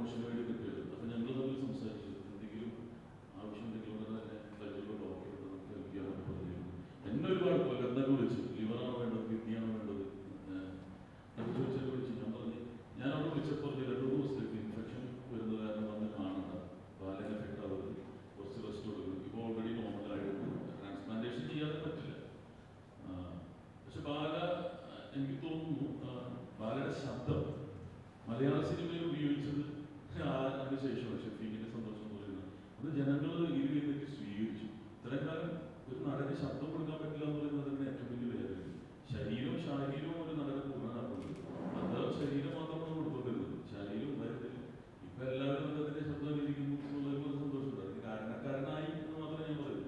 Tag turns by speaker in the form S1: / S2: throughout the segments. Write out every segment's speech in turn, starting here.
S1: പ്രൊമോഷന് വേണ്ടി നിൽക്കുകയായിരുന്നു അപ്പോൾ ഞങ്ങൾ തമ്മിൽ സംസാരിച്ചു എന്തെങ്കിലും ആവശ്യമുണ്ടെങ്കിൽ ഉടനെ തന്നെ കല്ലുകൾ ഡോക്ടർ നമുക്ക് ഹെൽപ്പ് ചെയ്യാൻ പറഞ്ഞു എന്നെ ഒരുപാട് എന്തൊക്കെ വിളിച്ചു ലിവറാണോ വേണ്ടത് കിഡ്നിയാണോ വേണ്ടത് ഏഹ് എന്നൊക്കെ ചോദിച്ചാൽ വിളിച്ചു ഞാൻ പറഞ്ഞു ഞാൻ അവിടെ വിളിച്ചപ്പോൾ പറഞ്ഞു, രണ്ട് മൂന്ന് ദിവസത്തേക്ക് ഇൻഫെക്ഷൻ വരുന്നത് കാരണം വന്ന് കാണണ്ട ബാലൻ എഫക്റ്റ് ആവരുത് കുറച്ച് റെസ്റ്റ് കൊടുക്കും ഇപ്പോൾ ഓൾറെഡി നോർമൽ ആയിട്ടുണ്ട് ട്രാൻസ്പ്ലാന്റേഷൻ ചെയ്യാതെ പറ്റില്ല ആ, പക്ഷെ ബാല ആ, എനിക്ക് തോന്നുന്നു ആ, ബാലയുടെ ശബ്ദം മലയാള സിനിമയിൽ ഉപയോഗിച്ചത് ആ അതിനുശേഷമാണ് ഷെഫീഖിന്റെ സന്തോഷം എന്ന് പറയുന്നത് അത് ജനങ്ങൾ ഇരുവിലേക്ക് സ്വീകരിച്ചു ഇത്രയും കാലം ഒരു നടന് ശബ്ദം കൊടുക്കാൻ പറ്റില്ല എന്ന് പറയുന്നത് തന്നെ ഏറ്റവും വലിയ വേദന ശരീരവും ശാരീരവും ഒരു നടനെ പൂർണ്ണനാക്കുന്നത് അത് ശരീരം മാത്രമാണ് കൊടുക്കുന്നത് ശാരീരവും വരുന്നില്ല ഇപ്പൊ എല്ലാവരും അദ്ദേഹത്തിന്റെ ശബ്ദം ഇരിക്കുന്നു എന്നുള്ളതിൽ ഒരു സന്തോഷമുണ്ട് അതിന് കാരണക്കാരനായി എന്ന് മാത്രമേ ഞാൻ പറയുള്ളൂ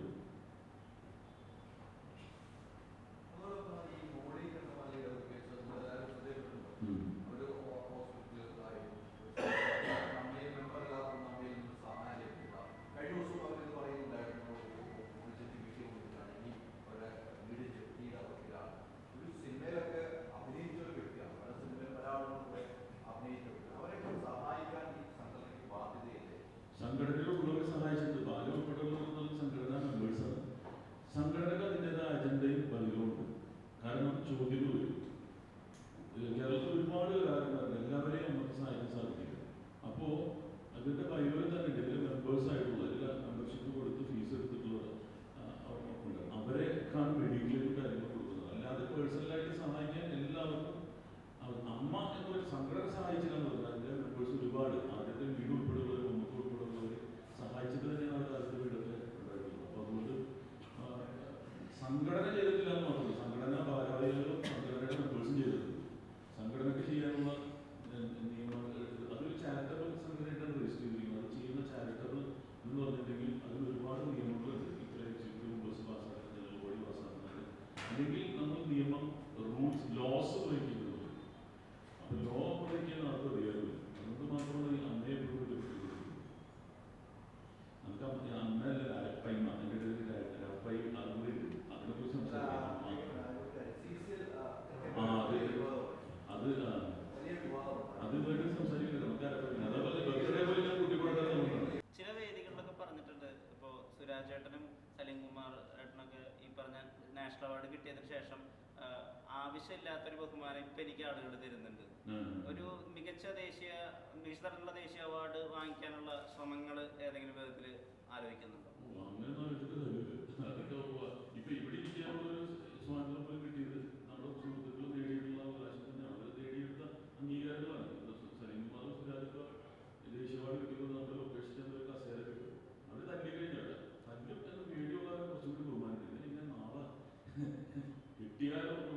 S2: അതോടൊപ്പം ഈ മോഡി എന്ന മലയാള കേസ് എല്ലാവരും ശ്രദ്ധയിൽപ്പെട്ടിട്ടുണ്ടോ?
S1: ഉം.
S2: ഒരു ഹോ- ഹോസ്പിറ്റലിലായി നമ്മെ മെമ്പറില്ലാത്ത നമ്മിൽ നിന്ന് സഹായം ലഭിക്കുക കഴിഞ്ഞ ദിവസം അവരിത് പറയുന്നുണ്ടായിരുന്നു വിളിച്ചിട്ട് വീട്ടിൽ കൊണ്ടിട്ടാണ് ഇനി അവരുടെ വീട് ജപ്തിയുടെ അവസ്ഥയിലാണ് ഒരു സിനിമയിലൊക്കെ അഭിനയിച്ച ഒരു വ്യക്തിയാണ് പല സിനിമയിൽ പല ആളുകളും കൂടെ അഭിനയിച്ച വ്യക്തിയാണ് അവരെയൊക്കെ സഹായിക്കാൻ ഈ സംഘടനയ്ക്ക് ബാധ്യതയില്ലേ
S1: സംഘടനയിലുള്ളവരെ സഹായിച്ചിട്ട് ബാല ഉൾപ്പെടെയുള്ള സംഘടനാ മെമ്പേഴ്സാണ് സംഘടനക്ക് അതിൻ്റെതായ അജണ്ടയും പതിവുണ്ട് കാരണം ചോദ്യങ്ങൾ വരും ഏഹ് കേരളത്തിൽ ഒരുപാട് കാര്യങ്ങളുണ്ട് എല്ലാവരെയും നമുക്ക് സഹായിക്കാൻ സാധിക്കില്ല അപ്പോൾ അതിൻ്റെ പൈവൽ തന്നെ ഉണ്ട് ഇതിൽ മെമ്പേഴ്സ് ആയിട്ടുള്ള എല്ലാ മെമ്പർഷിപ്പ് കൊടുത്ത് ഫീസ് എടുത്തിട്ടുള്ള ആ, അവർക്കുണ്ട് അവരെ കാണാൻ മെഡിക്കലും കാര്യങ്ങൾ കൊടുക്കുന്നത് അല്ലാതെ പേഴ്സണലായിട്ട് സഹായിക്കാൻ എല്ലാവർക്കും അവ- അമ്മ എന്നൊരു സംഘടന സഹായിച്ചില്ലെന്ന് പറഞ്ഞാൽ അതിൻ്റെ മെമ്പേഴ്സ് ഒരുപാട് ആദ്യത്തെ വീട് ഉൾപ്പെടെയുള്ളവർ നമുക്ക് ഉൾപ്പെടെയുള്ളവർ സഹായിച്ചിട്ട് തന്നെയാണ് അവർ ആദ്യത്തെ വീടൊക്കെ ഉണ്ടായിട്ടുള്ളത് അപ്പോൾ അതുകൊണ്ട് ആ, സംഘടന ചെയ്തിട്ടില്ല എന്ന് മാത്രമല്ല സംഘടനാ ഭാരവാഹികളും സംഘടനയുടെ മെമ്പേഴ്സും ചെയ്തിട്ടുണ്ട് സംഘടനയ്ക്ക് ചെയ്യാനുള്ള ഏഹ്, നിയമങ്ങൾ അതൊരു ചാരിറ്റബിൾ സംഘടനയായിട്ടാണ് രജിസ്റ്റർ ചെയ്തിരിക്കുന്നത് അത് ചെയ്യുന്ന ചാരിറ്റബിൾ എന്ന് പറഞ്ഞിട്ടുണ്ടെങ്കിൽ അതിൽ ഒരുപാട് നിയമങ്ങളുണ്ട് ഇത്ര എക്സിക്യൂട്ടീവ് മെമ്പേഴ്സ് പാസ്സാക്കുന്നത് ജനറൽ ബോഡി പാസ്സാക്കുന്നത് അല്ലെങ്കിൽ നമ്മൾ നിയമം റൂൾസ് ലോസ് ബ്രേക്ക് ചെയ്യുന്നത് അപ്പൊ ലോ ബ്രേക്ക് ചെയ്യാൻ ആർക്കും അറിയാറില്ല അതുകൊണ്ട് മാത്രമാണ് ഈ അമ്മയെ എപ്പോഴും വിളിക്കുന്നത് നമുക്ക് അമ്മ അമ്മയല്ല രാപ്പയ്മ എൻ്റെ ഇടയിൽ രാപ്പൈ അതും കൂടി ഉണ്ട് അതിനെക്കുറിച്ച് സംസാരിക്കാം ആ അത് അത് ആ,
S2: വലിയ വിവാദമാണ്
S1: അത് വേണ്ടി സംസാരിക്കില്ല നമുക്ക് ആരെപ്പറ്റി അതേപോലെ ബർത്ത്ഡേ പോലെ ഞാൻ കുട്ടിക്കൊടുക്കാൻ തോന്നുന്നു
S3: ചില വേദികളിലൊക്കെ പറഞ്ഞിട്ടുണ്ട് ഇപ്പോൾ സുരാജ് ചേട്ടനും സലീം കുമാർ ഏട്ടനൊക്കെ ഈ പറഞ്ഞ നാഷണൽ അവാർഡ് കിട്ടിയതിന് ശേഷം ആ, ആവശ്യമില്ലാത്തൊരു ബഹുമാനം ഇപ്പം എനിക്ക് ആളുകൾ തരുന്നുണ്ട് ഒരു മികച്ച ദേശീയ മികച്ച തരത്തിലുള്ള ദേശീയ അവാർഡ് വാങ്ങിക്കാനുള്ള ശ്രമങ്ങൾ ഏതെങ്കിലും വിധത്തിൽ ആലോചിക്കുന്നുണ്ടോ
S1: അങ്ങനെ ആലോചിച്ചിട്ട് കാര്യമില്ല. അതൊക്കെ ഉവ്വ. ഇപ്പൊ ഇവിടെ ഇരിക്കാനുള്ള ഒരു സ്വാതന്ത്ര്യം പോലും കിട്ടിയത് നമ്മുടെ സുഹൃത്തുക്കൾ നേടിയിട്ടുള്ള അവകാശം തന്നെയാണ് അവർ നേടിയെടുത്ത അംഗീകാരങ്ങളാണ് ഇപ്പൊ സലീംകുമാർ സുരാജൊക്കെ ദേശീയ അവാർഡ് കിട്ടിയത് നമ്മുടെ ലൊക്കേഷൻ ചെന്ന ഒരു കസേര കിട്ടും അവർ തല്ലി കഴിഞ്ഞാൽ തല്ലും എന്ന് വീഡിയോ കുറച്ചും കൂടി ബഹുമാനിക്കുന്നത് ഇങ്ങനെ നാളെ കിട്ടിയാലും